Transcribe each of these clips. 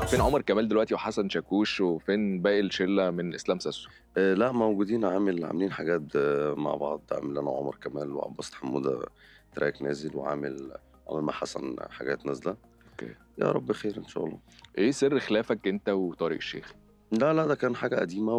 فين عمر كمال دلوقتي وحسن شاكوش وفين باقي الشله من اسلام ساسو آه، لا موجودين عامل عاملين حاجات آه، مع بعض عامل انا وعمر كمال وعباس حموده تراك نازل وعامل عامل مع حسن حاجات نازله اوكي يا رب خير ان شاء الله ايه سر خلافك انت وطارق الشيخ لا لا ده كان حاجه قديمه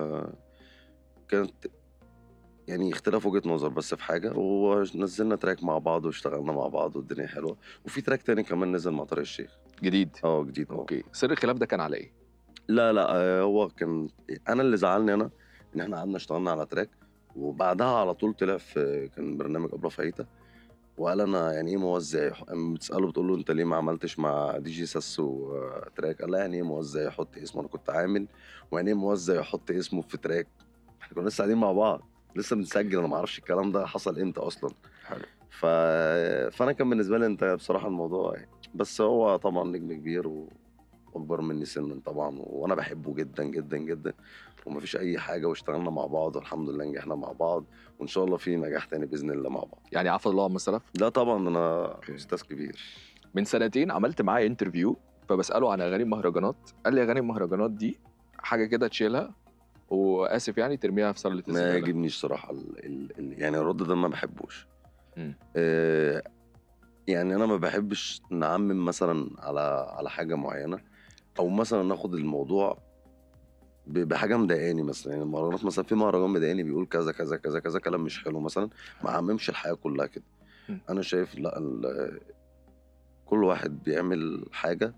وكانت يعني اختلاف وجهه نظر بس في حاجه ونزلنا تراك مع بعض واشتغلنا مع بعض والدنيا حلوه وفي تراك تاني كمان نزل مع طارق الشيخ جديد اه جديد اه اوكي سر الخلاف ده كان على ايه لا لا آه، هو كان انا اللي زعلني انا ان احنا قعدنا اشتغلنا على تراك وبعدها على طول طلع في كان برنامج ابله فايته وقال انا يعني ايه موزع يح- أما بتساله بتقول له انت ليه ما عملتش مع دي جي ساسو آه، تراك قال لا يعني ايه موزع يحط اسمه انا كنت عامل ويعني ايه موزع يحط اسمه في تراك احنا كنا لسه قاعدين مع بعض لسه بنسجل انا ما اعرفش الكلام ده حصل امتى اصلا حلو ف... فانا كان بالنسبه لي انت بصراحه الموضوع يعني بس هو طبعا نجم كبير و... واكبر مني سنا طبعا وانا بحبه جدا جدا جدا ومفيش اي حاجه واشتغلنا مع بعض والحمد لله نجحنا مع بعض وان شاء الله في نجاح تاني باذن الله مع بعض يعني عفى الله عما السلف لا طبعا انا أوكي. استاذ كبير من سنتين عملت معاه انترفيو فبساله عن اغاني المهرجانات قال لي اغاني المهرجانات دي حاجه كده تشيلها واسف يعني ترميها في سله ما الزباله يعجبنيش صراحه ال... ال... ال... يعني الرد ده ما بحبوش مم. آه يعني انا ما بحبش نعمم مثلا على على حاجه معينه او مثلا ناخد الموضوع ب- بحاجه مضايقاني مثلا يعني المهرجانات مثلا في مهرجان مضايقاني بيقول كذا كذا كذا كذا كلام مش حلو مثلا ما عممش الحياه كلها كده مم. انا شايف لا ال- كل واحد بيعمل حاجه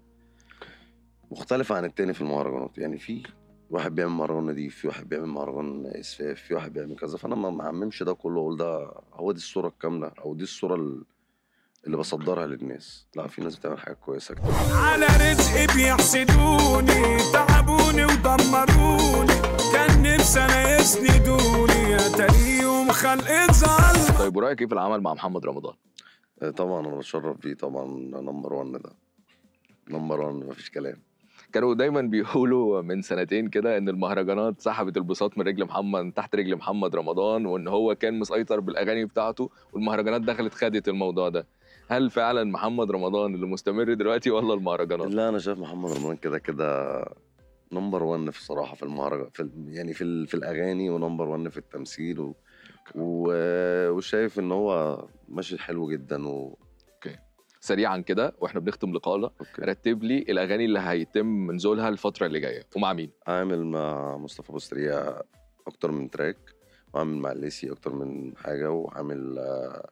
مختلفه عن التاني في المهرجانات يعني في واحد بيعمل مهرجان نضيف في واحد بيعمل مهرجان اسفاف في واحد بيعمل كذا فانا ما معممش ده كله اقول ده هو دي الصوره الكامله او دي الصوره ال- اللي بصدرها للناس لا في ناس بتعمل حاجات كويسه كتير على رزقي بيحسدوني تعبوني ودمروني كان نفسي انا يسندوني اتاريهم خلقت ظل طيب ورايك ايه في العمل مع محمد رمضان آه، طبعا انا بتشرف بيه طبعا نمبر 1 ده نمبر 1 مفيش كلام كانوا دايما بيقولوا من سنتين كده ان المهرجانات سحبت البساط من رجل محمد من تحت رجل محمد رمضان وان هو كان مسيطر بالاغاني بتاعته والمهرجانات دخلت خدت الموضوع ده هل فعلا محمد رمضان اللي مستمر دلوقتي ولا المهرجانات لا انا شايف محمد رمضان كده كده نمبر 1 في صراحه في المهرجان في ال- يعني في ال- في الاغاني ونمبر 1 في التمثيل و... و... وشايف ان هو ماشي حلو جدا و... سريعا كده واحنا بنختم لقائنا اوكي رتب لي الاغاني اللي هيتم نزولها الفتره اللي جايه ومع مين عامل مع مصطفى ابو سريع اكتر من تراك وعامل مع الليسي اكتر من حاجه وعامل آه،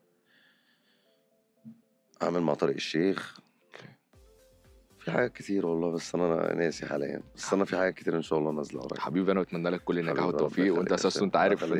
عامل مع طارق الشيخ في حاجات كتير والله بس انا ناسي حاليا بس انا في حاجات كتير ان شاء الله نازله قريب حبيبي انا بتمنى لك كل النجاح حبيبي، ربنا والتوفيق وانت يخليك يا اساسا هشام. انت عارف الله ان